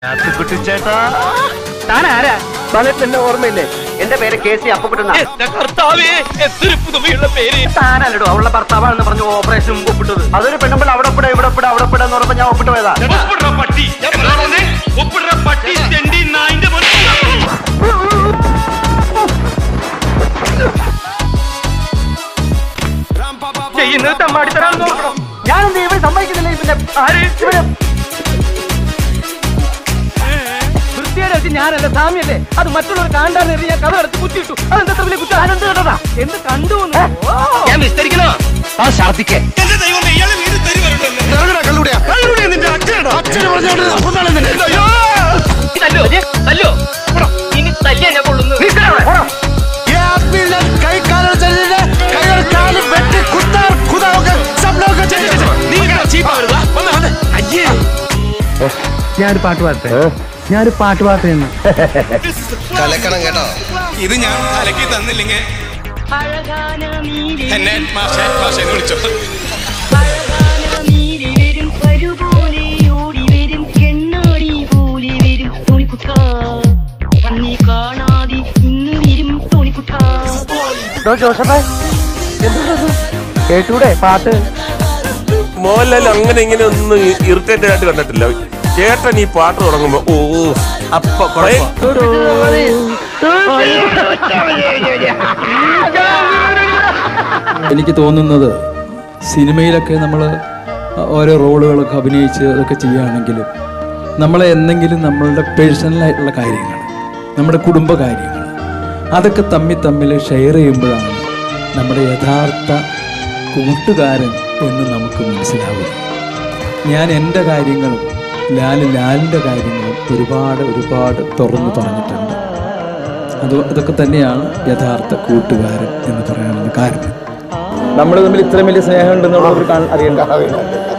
കുട്ടിച്ചേട്ടാ താൻ ആരാ വന്നിട്ട് എന്നെ ഓർമ്മയില്ലേ എന്റെ പേര് കെ സി അപ്പക്കുട്ടന എന്റെ കർത്താവേ എന്തൊരു പുതുമയുള്ള പേര് താനല്ലോ അവളുടെ ഭർത്താവാണെന്ന് പറഞ്ഞു ഓപ്പറേഷൻ ഒപ്പിട്ടത് അതൊരു പെണ്ണുമ്പോൾ അവിടെ ഒപ്പിട ഇവിടെ ഒപ്പിട അവിടെ ഒപ്പിട എന്ന് പറഞ്ഞപ്പോ ഞാൻ ഒപ്പിട്ട് പോയതാ ഒപ്പിടുന്ന പട്ടി എന്താണെന്ന്? ഒപ്പിടുന്ന പട്ടി തെണ്ടി നായിന്റെ മോനെ. ചെയ്യുന്നത് തമ്മാടിത്തരാൻ നോക്കണം ഞാനെന്ത് ഇവൻ സമ്മതിക്കുന്നില്ല പിന്നെ ആര് ഇവന് വൃത്തിയുടെ വെച്ച് ഞാനല്ല സാമ്യല്ലേ അത് മറ്റുള്ളവർ കാണാൻ ഞാൻ കഥ അടച്ച് കുത്തിയിട്ടു അതെന്താ വലിയ കുറ്റം അതെന്ത് കേട്ടതാ എന്ത് കണ്ടു എന്ന്? ഓ. ഞാൻ വിസ്തരിക്കണോ ആ ഛർദിക്കേ എന്റെ ദൈവമേ ഇയാള് വീട് തരി വരണ്ടല്ലോ തല്ലോ തല്ലോ ഇനി തല്ലിയാ ഞാൻ കൊള്ളുന്നു ഞാനൊരു പാട്ട് പാടട്ടെ ഞാനൊരു പാട്ട് പാടട്ടെ എന്ന് കലക്കണം കേട്ടോ ഇത് ഞാൻ കലക്കി തന്നില്ലെങ്കിൽ എന്നെ മാഷെ മാഷെ വിളിച്ചോ വരും പരുപോലെ ഓടി വരും കെണ്ണാടി പോലെ വരും തോണിക്കുട്ട കണ്ണി കാണാതെ ഇന്ന് വരും തോണിക്കുട്ട ജോസഫേ കേട്ടൂടെ പാട്ട് മോഹൻലാൽ അങ്ങനെ ഇങ്ങനെ ഒന്നും ഇറിറ്റേറ്റഡ് ആയിട്ട് കണ്ടിട്ടില്ല ചേട്ടൻ ഈ പാട്ട് തുടങ്ങുമ്പോ ഓ അപ്പൊ കൊറേ എനിക്ക് തോന്നുന്നത് സിനിമയിലൊക്കെ നമ്മൾ ഓരോ റോളുകളൊക്കെ അഭിനയിച്ച് അതൊക്കെ ചെയ്യുകയാണെങ്കിലും നമ്മളെ എന്തെങ്കിലും നമ്മളുടെ പേഴ്സണലായിട്ടുള്ള കാര്യങ്ങൾ നമ്മുടെ കുടുംബ കാര്യങ്ങൾ അതൊക്കെ തമ്മിൽ തമ്മിൽ ഷെയർ ചെയ്യുമ്പോഴാണ് നമ്മുടെ യഥാർത്ഥ കൂട്ടുകാരൻ എന്ന് നമുക്ക് മനസ്സിലാവുക ഞാൻ എൻ്റെ കാര്യങ്ങളും ലാല് ലാലിൻ്റെ കാര്യങ്ങളും ഒരുപാട് ഒരുപാട് തുറന്നു പറഞ്ഞിട്ടുണ്ട് അത് അതൊക്കെ തന്നെയാണ് യഥാർത്ഥ കൂട്ടുകാരൻ എന്ന് പറയാനുള്ള കാരണം നമ്മൾ തമ്മിൽ ഇത്രയും വലിയ സ്നേഹം ഉണ്ടെന്നുള്ളത് അറിയണ്ട